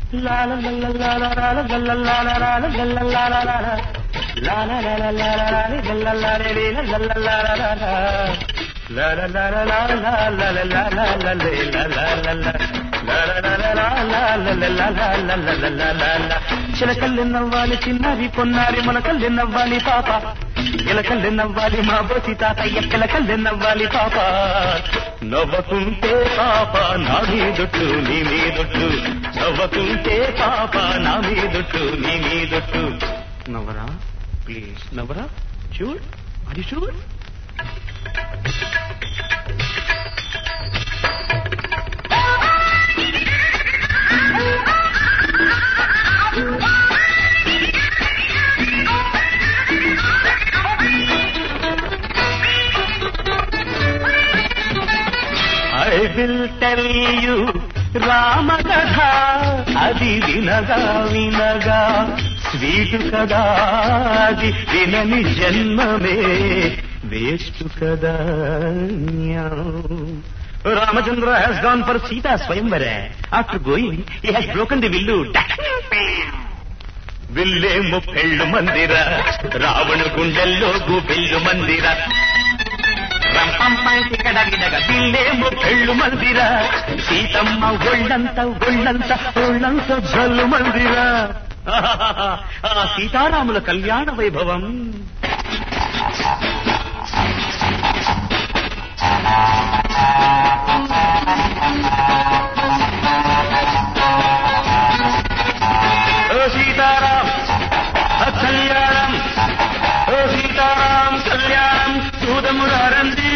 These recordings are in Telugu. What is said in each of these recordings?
చిలకల్లి నవ్వాలి చిన్నది పొన్నారి మునకల్లి నవ్వాలి పాప ఇలకల్లి నవ్వాలి మా బోసి తాత ఎక్కలకల్లి నవ్వాలి పాప నవ్వకుంటే పాప నా మీదొట్టు నీ మీదొట్టు నవ్వకుంటే పాప నా మీదొట్టు నీ మీదొట్టు నవ్వరా ప్లీజ్ నవ్వరా షూర్ అది sure I will tell you రామకథ అది వినగా వినగా స్వీటు కదా అది వినని జన్మమే వేస్ట్ కదా Ramachandra has gone for Sita swayamvara after going he has broken the villu విల్లేమో పెళ్ళు మందిర రావణ గుండెల్లో గుబెళ్ళు మందిర బిల్లేమో పెళ్ళు మందిర సీతమ్మ ఒళ్ళంత ఒళ్ళంత ఒళ్ళంత జల్లు మందిర ఆ సీతారాముల కళ్యాణ వైభవం ఓ సీతారాం ఆ కళ్యాణం ఓ సీతారాం కళ్యాణం చూదమురారండి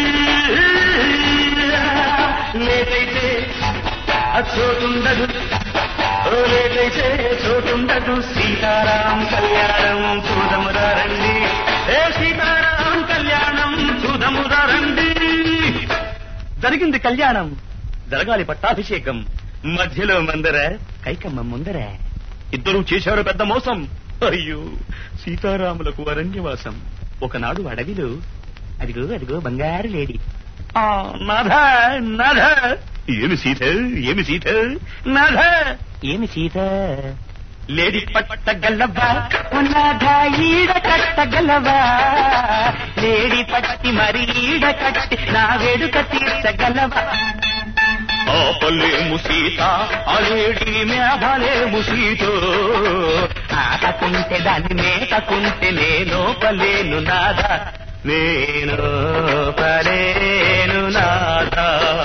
లేటైతే ఆ చోటుండదు ఓ లేటైతే చోటుండదు సీతారాం కళ్యాణం చూదమురారండి ఏ సీతారాం కళ్యాణం చూదమురారండి జరిగింది కళ్యాణం జరగాలి పట్టాభిషేకం మధ్యలో మందర కైకమ్మ ముందర ఇద్దరూ చేశారు పెద్ద మోసం అయ్యో సీతారాములకు అరణ్యవాసం ఒకనాడు అడవిలో అదిగో అదిగో బంగారు లేడి ఆ, నాథ నాథ ఏమి సీత ఏమి సీత నాథ ఏమి సీత లేడి పట్టగలవా నాథ ఈడ కట్టగలవా లేడి పట్టి మరి ఈడ కట్టి నా వేడుక తీర్చగలవా ఆపలేము సీత అలేడి మేఘలేము సీతో ఆటకుంటే దాన్ని మేటకుంటే నేను పలేను నాద నేను పలేను నాద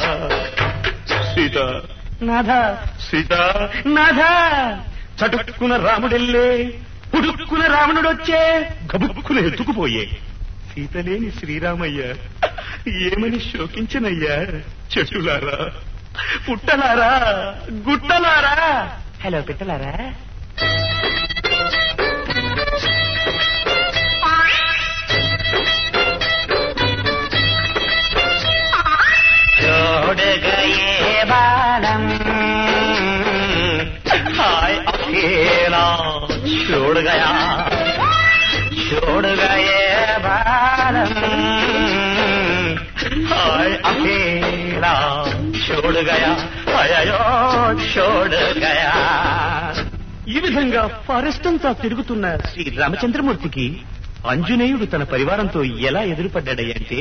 సీత నాథ సీత నాథ చటుక్కున రాముడెళ్ళే పుడుక్కున రావణుడొచ్చే గబుక్కున ఎత్తుకుపోయే సీతలేని శ్రీరామయ్య ఏమని శోకించనయ్యా చెట్టులారా పుట్టలారా గుట్టలారా హలో పెట్టలారా చూడగయే బాలం హాయ్ అఖేలా చూడగయా చూడగయే బాలం హాయ్ అఖేలా చూడగయా అయ్యో చూడగయా ఈ విధంగా ఫారెస్ట్ అంతా తిరుగుతున్న శ్రీ రామచంద్రమూర్తికి అంజనేయుడు తన పరివారంతో ఎలా ఎదురుపడ్డాడంటే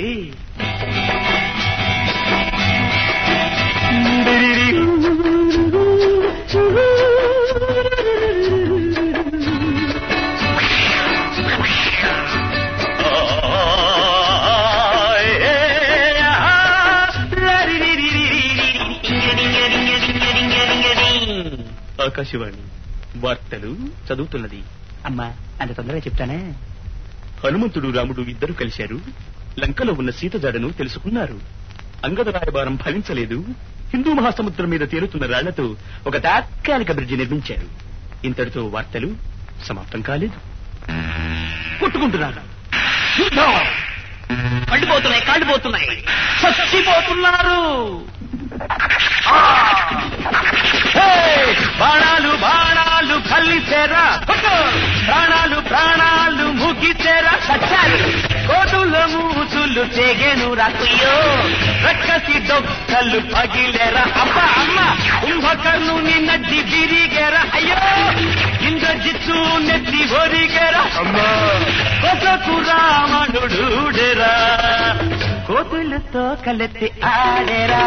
ఆకాశవాణి వార్తలు చదువుతున్నది అమ్మా అంత తొందరగా చెప్తానే హనుమంతుడు రాముడు ఇద్దరు కలిశారు లంకలో ఉన్న సీత జాడను తెలుసుకున్నారు అంగద రాయబారం ఫలించలేదు హిందూ మహాసముద్రం మీద తేలుతున్న రాళ్లతో ఒక తాత్కాలిక బ్రిడ్జి నిర్మించారు ఇంతటితో వార్తలు సమాప్తం కాలేదు కొట్టుకుంటున్నారు యుద్ధం! మండిపోతున్నాయి కాండిపోతున్నాయి చచ్చిపోతున్నారు ఆ! హే! బాణాలు బాణాలు కలిసేరా కొట్టు! ప్రాణాలు ప్రాణాలు ముగిసేరా సచ్చారు కోటుల మూసులు చెగెను రాకుయ్యో రెక్క రాక్షసి డొక్కలు పగిలేరా అబ్బా అమ్మ కుంభకర్ణుని నడ్డి విరిగేరా అయ్యో ఇంద్రజిత్తు నెత్తి ఒరిగేరా అమ్మా కొసకు రావణుడుడేరా కోతులతో కలెత్తి ఆడేరా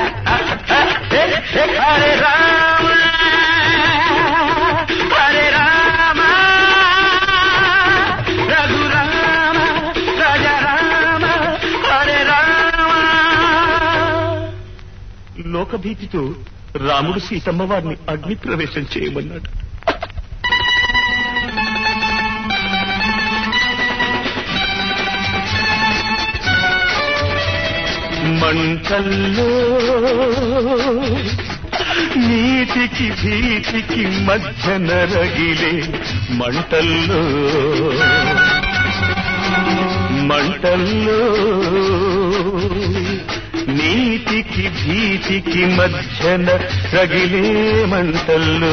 హరే రామ హరే రామ రఘురామ రాజరామ హరే రామ లోకభీతితో రాముడు సీతమ్మ వారిని అగ్ని ప్రవేశం చేయమన్నాడు మంటల్లో నీతికి భీతికి మధ్యన రగిలే మంటల్లో మంటల్లో నీతికి భీతికి మధ్యన రగిలే మంటల్లో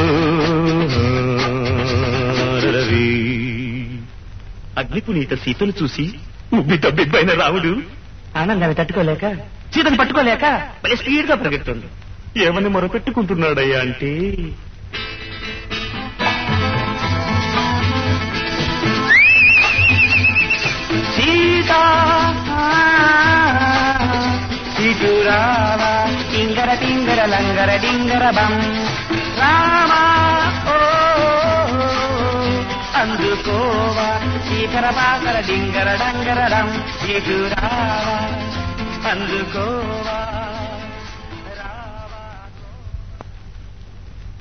రవి అగ్నిపునీత సీతను చూసి ఉబ్బి తబ్బిబ్బైన రాముడు ఆనందాన్ని తట్టుకోలేక సీతను పట్టుకోలేక భలే స్పీడ్ గా పరిగెత్తుంది ఏమని మొరపెట్టుకుంటున్నాడయ్యా అంటే సీతా ఇటురావా టింగర టింగర లంగర డింగర బం రామా ఓ అందుకోవా శీకర పాకర డింగర డంగర డం ఇటురావా అందుకోవా